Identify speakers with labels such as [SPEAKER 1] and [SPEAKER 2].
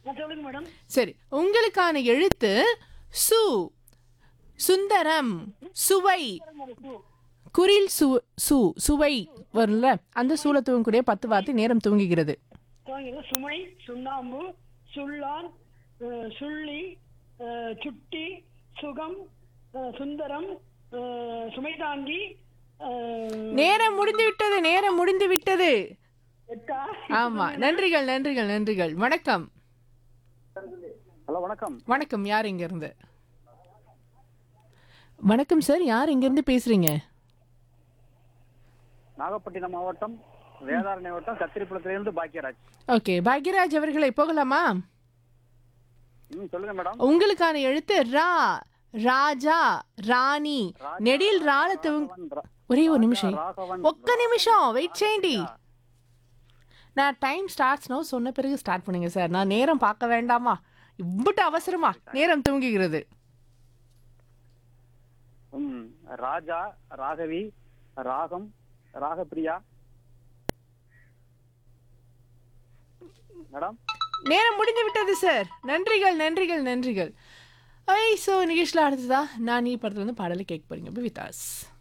[SPEAKER 1] ஆ, சொல்லுங்க மேடம்
[SPEAKER 2] சரி உங்களுக்கான எழுத்து சு சுந்தரம் சுவை குரில் சு சு சுவை வரும்ல அந்த சூழ தூங்கக்கூடிய பத்து வார்த்தை நேரம் தூங்குகிறது
[SPEAKER 1] துவங்கிங்க. சுமை சுண்ணாம்பு சுள்ளான் அஹ், சுள்ளி அஹ், சுட்டி சுகம் அஹ், சுந்தரம் அஹ், சுமை தாங்கி அஹ்,
[SPEAKER 2] நேரம் முடிந்து விட்டது நேரம் முடிந்து விட்டது
[SPEAKER 1] எட்டா
[SPEAKER 2] ஆமா நன்றிகள் நன்றிகள் நன்றிகள் வணக்கம்
[SPEAKER 3] ஹலோ வணக்கம்
[SPEAKER 2] வணக்கம் யார் இங்க இருந்து வணக்கம் சார் யார் இங்க இருந்து பேசுறீங்க
[SPEAKER 3] நாகப்பட்டினம் மாவட்டம் வேதாரண்ய மாவட்டம் கத்திரிப்புலத்திலிருந்து பாக்கியராஜ்
[SPEAKER 2] ஓகே பாக்யராஜ் அவர்களை போகலாமா
[SPEAKER 3] ம் சொல்லுங்க மேடம்
[SPEAKER 2] உங்களுக்கான எழுத்து ரா ராஜா ராணி நெடில் ரால துவங்க
[SPEAKER 3] ராகவன் ரா-
[SPEAKER 2] ஒரே ஒரு நிமிஷம்
[SPEAKER 3] ராகவன்
[SPEAKER 2] ఒక్క నిమిషం వెయిట్ చేయండి நான் டைம் ஸ்டார்ட்ஸ் நோ சொன்ன பிறகு ஸ்டார்ட் பண்ணுங்க சார் நான் நேரம் பார்க்க வேண்டாமா இவ்வளவு அவசரமா நேரம் தூங்குகிறது
[SPEAKER 3] ம் ராஜா ராகவி ராகம் ராகப்பிரியா மேடம்
[SPEAKER 2] நேரம் முடிந்து விட்டது சார் நன்றிகள் நன்றிகள் நன்றிகள் ஐ ஸோ நிகழ்ச்சியில் அடுத்ததா நான் நீ படத்துல வந்து பாடலை கேட்க போறீங்க வித்தாஸ்